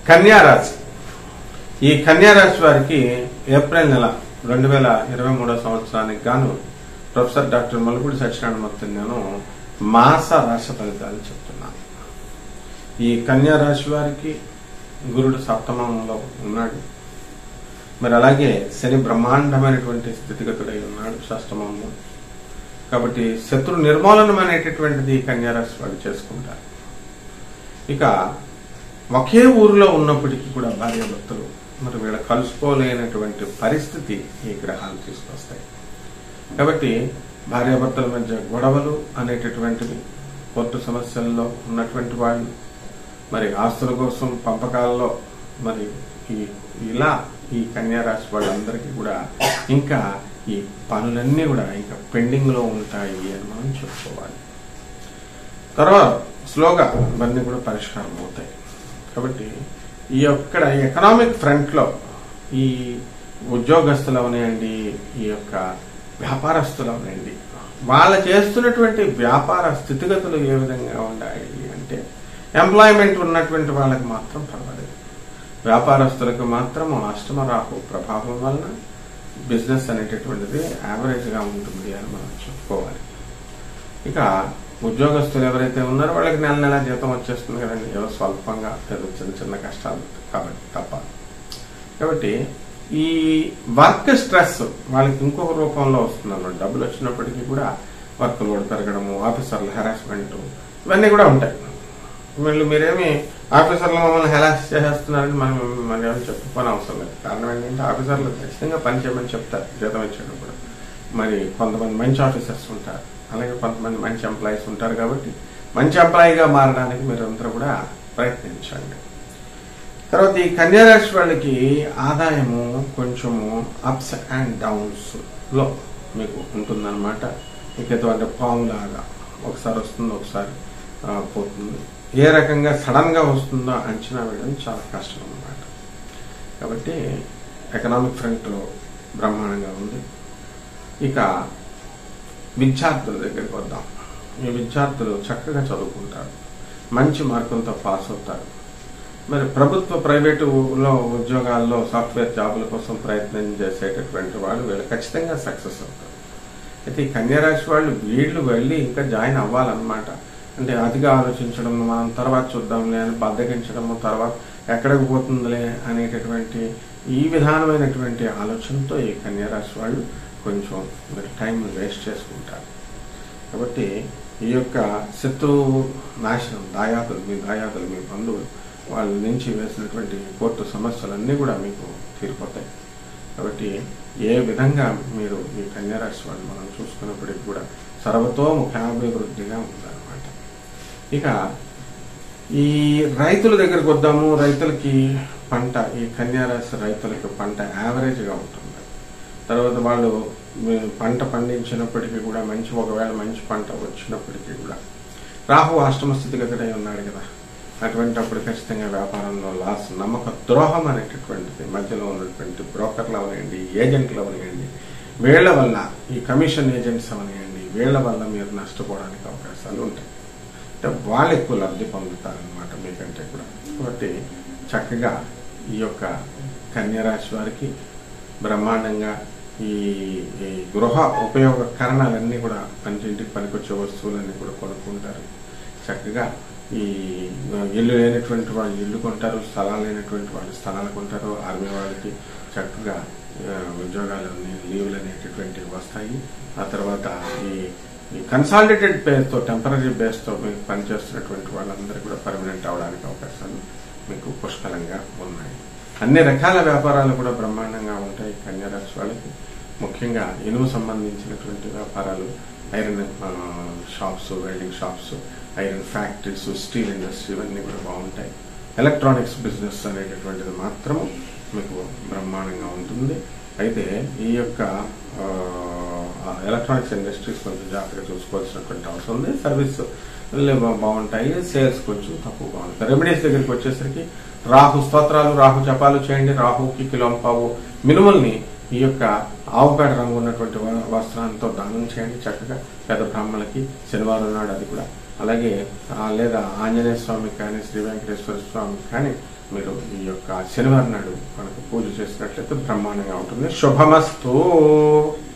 కన్యా రాశి ఈ కన్యా రాశి వారికి ఏప్రిల్ నెల రెండు వేల ఇరవై మూడో సంవత్సరానికి గాను ప్రొఫెసర్ డాక్టర్ మలుపుడి సత్యనారాయణమూర్తి నేను మాస రాశి ఫలితాలు చెప్తున్నాను ఈ కన్యా రాశి వారికి గురుడు సప్తమంలో ఉన్నాడు మరి అలాగే శని బ్రహ్మాండమైనటువంటి స్థితిగతుడై ఉన్నాడు షష్టమంలో కాబట్టి శత్రు నిర్మూలనం అనేటటువంటిది కన్యా రాశి వాళ్ళు చేసుకుంటారు ఇక ఒకే ఊరిలో ఉన్నప్పటికీ కూడా భార్యాభర్తలు మరి వీళ్ళ కలుసుకోలేనటువంటి పరిస్థితి ఈ గ్రహాలు తీసుకొస్తాయి కాబట్టి భార్యాభర్తల మధ్య గొడవలు అనేటటువంటివి కోర్టు సమస్యల్లో ఉన్నటువంటి వాళ్ళు మరి ఆస్తుల కోసం పంపకాల్లో మరి ఈ ఇలా ఈ కన్యా రాశి వాళ్ళందరికీ కూడా ఇంకా ఈ పనులన్నీ కూడా ఇంకా పెండింగ్ లో ఉంటాయి అని మనం చెప్పుకోవాలి తర్వాత స్లోగా ఇవన్నీ కూడా పరిష్కారం అవుతాయి కాబట్టి ఈ యొక్క ఎకనామిక్ ఫ్రంట్ లో ఈ ఉద్యోగస్తులు అవనివ్వండి ఈ యొక్క వ్యాపారస్తులు అవనివ్వండి వాళ్ళు చేస్తున్నటువంటి వ్యాపార స్థితిగతులు ఏ విధంగా ఉన్నాయి అంటే ఎంప్లాయ్మెంట్ ఉన్నటువంటి వాళ్ళకి మాత్రం పర్వాలేదు వ్యాపారస్తులకు మాత్రం అష్టమ రాహు ప్రభావం వలన బిజినెస్ అనేటటువంటిది యావరేజ్ గా ఉంటుంది అని మనం చెప్పుకోవాలి ఇక ఉద్యోగస్తులు ఎవరైతే ఉన్నారో వాళ్ళకి నెల నెల జీతం వచ్చేస్తుంది కదండి ఏదో స్వల్పంగా ఏదో చిన్న చిన్న కష్టాలు కాబట్టి తప్ప కాబట్టి ఈ వర్క్ స్ట్రెస్ వాళ్ళకి ఇంకొక రూపంలో వస్తుంది అన్నమాట డబ్బులు వచ్చినప్పటికీ కూడా వర్క్ లోడ్ పెరగడము ఆఫీసర్ల హెరాస్మెంట్ ఇవన్నీ కూడా ఉంటాయి వీళ్ళు మీరేమి ఆఫీసర్లు మమ్మల్ని హెరాస్ చేసేస్తున్నారని మనం మనం ఏమైనా చెప్పుకోని అవసరం లేదు కారణం ఏంటంటే ఆఫీసర్లు ఖచ్చితంగా పని చేయమని చెప్తారు జీతం ఇచ్చేటప్పుడు మరి కొంతమంది మంచి ఆఫీసర్స్ ఉంటారు అలాగే కొంతమంది మంచి ఎంప్లాయీస్ ఉంటారు కాబట్టి మంచి ఎంప్లాయీగా మారడానికి మీరు అందరూ కూడా ప్రయత్నించండి తర్వాత ఈ కన్యారాశి వాళ్ళకి ఆదాయము కొంచెము అప్స్ అండ్ డౌన్స్ లో మీకు ఉంటుందన్నమాట మీకు ఎటువంటి పాము లాగా ఒకసారి వస్తుంది ఒకసారి ఆ, పోతుంది ఏ రకంగా సడన్ గా వస్తుందో అంచనా వేయడం చాలా కష్టం అన్నమాట కాబట్టి ఎకనామిక్ ఫ్రంట్ బ్రహ్మాండంగా ఉంది ఇక విద్యార్థుల దగ్గరికి వద్దాం ఈ విద్యార్థులు చక్కగా చదువుకుంటారు మంచి మార్కులతో పాస్ అవుతారు మరి ప్రభుత్వ ప్రైవేటులో ఉద్యోగాల్లో సాఫ్ట్వేర్ జాబుల కోసం ప్రయత్నం చేసేటటువంటి వాళ్ళు వీళ్ళు ఖచ్చితంగా సక్సెస్ అవుతారు అయితే ఈ కన్యారాశి వాళ్ళు వీళ్ళు వెళ్ళి ఇంకా జాయిన్ అవ్వాలన్నమాట అంటే అతిగా ఆలోచించడం మనం తర్వాత చూద్దాంలే అని బద్దగించడము తర్వాత ఎక్కడికి పోతుందిలే అనేటటువంటి ఈ విధానమైనటువంటి ఆలోచనతో ఈ కన్యారాశి వాళ్ళు కొంచెం మరి టైం వేస్ట్ చేసుకుంటారు కాబట్టి ఈ యొక్క శత్రువు నాశనం దాయాదులు మీ దాయాదులు మీ బంధువులు వాళ్ళ నుంచి వేసినటువంటి కోర్టు సమస్యలన్నీ కూడా మీకు తీరిపోతాయి కాబట్టి ఏ విధంగా మీరు ఈ కన్యారాశి వాళ్ళు మనం చూసుకున్నప్పటికీ కూడా సర్వతోముఖాభివృద్ధిగా ఉందన్నమాట ఇక ఈ రైతుల దగ్గరకు వద్దాము రైతులకి పంట ఈ కన్యారాశి రైతులకి పంట యావరేజ్ గా ఉంటుంది తర్వాత వాళ్ళు మీ- పంట పండించినప్పటికీ కూడా మంచి ఒకవేళ మంచి పంట వచ్చినప్పటికీ కూడా రాహు అష్టమ స్థితిగతుడై ఉన్నాడు కదా అటువంటి అప్పుడు ఖచ్చితంగా వ్యాపారంలో లాస్ నమ్మక ద్రోహం అనేటటువంటిది మధ్యలో ఉన్నటువంటి బ్రోకర్లు అవనివ్వండి ఏజెంట్లు అవనివ్వండి వీళ్ళ వల్ల ఈ కమిషన్ ఏజెంట్స్ అవనివ్వండి వీళ్ళ వల్ల మీరు నష్టపోవడానికి అవకాశాలు ఉంటాయి అంటే వాళ్ళు ఎక్కువ లబ్ధి పొందుతారనమాట మీకంటే కూడా కాబట్టి చక్కగా ఈ యొక్క కన్యరాశి వారికి బ్రహ్మాండంగా ఈ ఈ గృహ ఉపయోగకరణాలన్నీ కూడా పంచింటికి పనికొచ్చే వస్తువులన్నీ కూడా కొనుక్కుంటారు చక్కగా ఈ ఇల్లు లేనటువంటి వాళ్ళు ఇల్లు కొంటారు స్థలాలు లేనటువంటి వాళ్ళు స్థలాలు కొంటారు ఆర్మీ వాళ్ళకి చక్కగా ఆ, ఉద్యోగాలు లీవ్లు అనేటటువంటివి వస్తాయి ఆ తర్వాత ఈ ఈ కన్సాలిడేటెడ్ బేస్తో టెంపరీ బేస్తో మీకు పనిచేస్తున్నటువంటి వాళ్ళందరూ కూడా పర్మనెంట్ అవడానికి అవకాశాలు మీకు పుష్కలంగా ఉన్నాయి అన్ని రకాల వ్యాపారాలు కూడా బ్రహ్మాండంగా ఉంటాయి కన్యారాశి వాళ్ళకి ముఖ్యంగా ఇనుము సంబంధించినటువంటి వ్యాపారాలు ఐరన్ ఆ, shops welding shops iron factories steel industry ఇవన్నీ కూడా బాగుంటాయి ఎలక్ట్రానిక్స్ బిజినెస్ అనేటటువంటిది మాత్రము మీకు బ్రహ్మాండంగా ఉంటుంది అయితే ఈ యొక్క ఆ, ఎలక్ట్రానిక్స్ ఇండస్ట్రీస్ కొంచెం జాగ్రత్తగా చూసుకోవాల్సినటువంటి అవసరం ఉంది సర్వీస్ బాగుంటాయి సేల్స్ కొంచెం తక్కువ బాగుంటాయి రెమెడీస్ దగ్గరికి వచ్చేసరికి రాహు స్తోత్రాలు రాహు జపాలు చేయండి రాహుకి కిలోంపావు మినుముల్ని ఈ యొక్క ఆవుపేట రంగు ఉన్నటువంటి వ- వస్త్రాలతో దానం చేయండి చక్కగా పెద్ద బ్రాహ్మణులకి శనివారం నాడు అది కూడా అలాగే ఆ, లేదా ఆంజనేయ స్వామికి కానీ శ్రీ వెంకటేశ్వర స్వామికి కానీ మీరు ఈ యొక్క శనివారం నాడు కనుక పూజ చేసినట్లయితే బ్రహ్మాండంగా ఉంటుంది శుభమస్తు